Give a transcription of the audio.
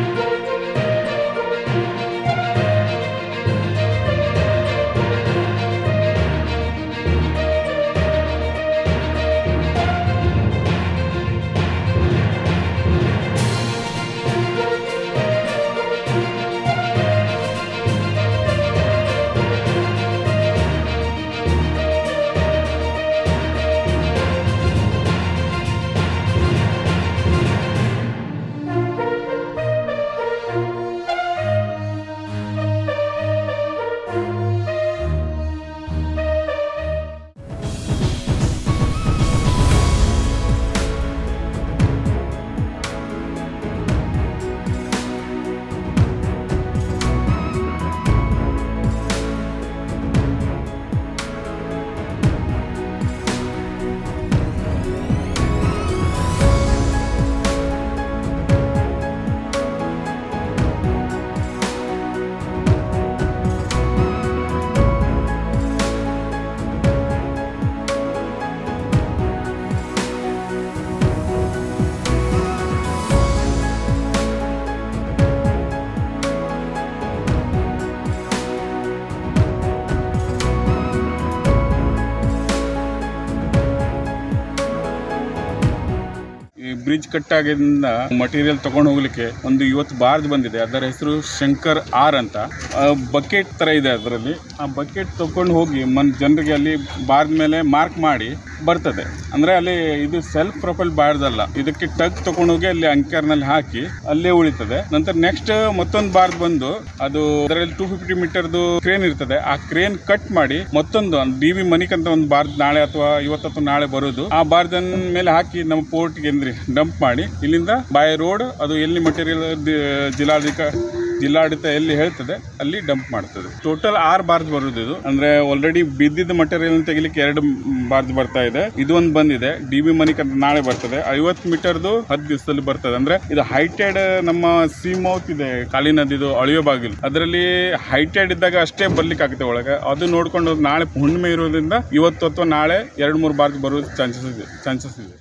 ಈ bridge ಕಟ್ಟಾಗಿಂದ material ತಗೊಂಡು ಹೋಗ್ಲಿಕ್ಕೆ ಒಂದು ಇವತ್ತು ಬಾರ್ಜ್ ಬಂದಿದೆ ಅದರ ಹೆಸರು ಶಂಕರ್ ಆರ್ ಅಂತ ಬಕೆಟ್ ತರ ಇದೆ ಅದರಲ್ಲಿ ಆ ಬಕೆಟ್ ತಗೊಂಡು ಹೋಗಿ ಮನ್ ಜನರಿಗೆ ಅಲ್ಲಿ ಬಾರ್ಜ್ ಮೇಲೆ ಮಾರ್ಕ್ ಮಾಡಿ ಬರ್ತದೆ ಅಂದ್ರೆ ಅಲ್ಲಿ ಇದು ಸೆಲ್ಫ್ ಪ್ರೊಫೈಲ್ ಬಾರ್ಜ್ ಅಲ್ಲ ಇದಕ್ಕೆ ಟಗ್ ತಗೊಂಡು ಹೋಗಿ ಅಲ್ಲಿ ಅಂಕರ್ನಲ್ಲಿ ಹಾಕಿ ಅಲ್ಲೇ ಉಳಿತದೆ ನಂತರ ನೆಕ್ಸ್ಟ್ ಮತ್ತೊಂದು ಬಾರ್ಜ್ ಬಂದು ಅದು ಅದರಲ್ಲಿ ಟೂ ಫಿಫ್ಟಿ ಮೀಟರ್ದು ಕ್ರೇನ್ ಇರ್ತದೆ ಆ ಕ್ರೇನ್ ಕಟ್ ಮಾಡಿ ಮತ್ತೊಂದು ಡಿ ವಿ ಮನಿಕ್ ಅಂತ ಒಂದು ಬಾರ್ಜ್ ನಾಳೆ ಅಥವಾ ಇವತ್ತು ಅಥವಾ ನಾಳೆ ಬರೋದು ಆ ಬಾರ್ಜ್ ಮೇಲೆ ಹಾಕಿ ನಮ್ಮ ಪೋರ್ಟ್ಗೆ ಅಂದ್ರೆ ಡಂಪ್ ಮಾಡಿ ಇಲ್ಲಿಂದ ಬೈ ರೋಡ್ ಅದು ಎಲ್ಲಿ ಮಟೀರಿಯಲ್ ಜಿಲ್ಲಾಧಿಕ ಜಿಲ್ಲಾಡಳಿತ ಎಲ್ಲಿ ಹೇಳ್ತದೆ ಅಲ್ಲಿ ಡಂಪ್ ಮಾಡ್ತದೆ ಟೋಟಲ್ ಆರು ಬಾರ್ಜ್ ಬರೋದು ಇದು ಅಂದ್ರೆ ಆಲ್ರೆಡಿ ಬಿದ್ದಿದ್ದ ಮಟೀರಿಯಲ್ ತೆಗಿಲಿಕ್ಕೆ ಎರಡು ಬಾರ್ಜ್ ಬರ್ತಾ ಇದೆ ಇದು ಒಂದು ಬಂದಿದೆ ಡಿ ಬಿ ಮನಿಕ್ ಅಂತ ನಾಳೆ ಬರ್ತದೆ ಐವತ್ತು ಮೀಟರ್ದು ಹತ್ತು ದಿವಸದಲ್ಲಿ ಬರ್ತದೆ ಅಂದ್ರೆ ಇದು ಹೈಟೆಡ್ ನಮ್ಮ ಸಿ ಮೌತ್ ಇದೆ ಕಾಳಿ ನದಿದು ಅಳಿಯೋ ಬಾಗಿಲು ಅದರಲ್ಲಿ ಹೈಟೆಡ್ ಇದ್ದಾಗ ಅಷ್ಟೇ ಬರ್ಲಿಕ್ಕೆ ಆಗುತ್ತೆ ಒಳಗೆ ಅದು ನೋಡ್ಕೊಂಡು ನಾಳೆ ಹುಣ್ಣಿಮೆ ಇರೋದ್ರಿಂದ ಇವತ್ತು ಅಥವಾ ನಾಳೆ ಎರಡು ಮೂರು ಬಾರ್ಜ್ ಬರೋ ಚಾನ್ಸಸ್ ಇದೆ ಚಾನ್ಸಸ್ ಇದೆ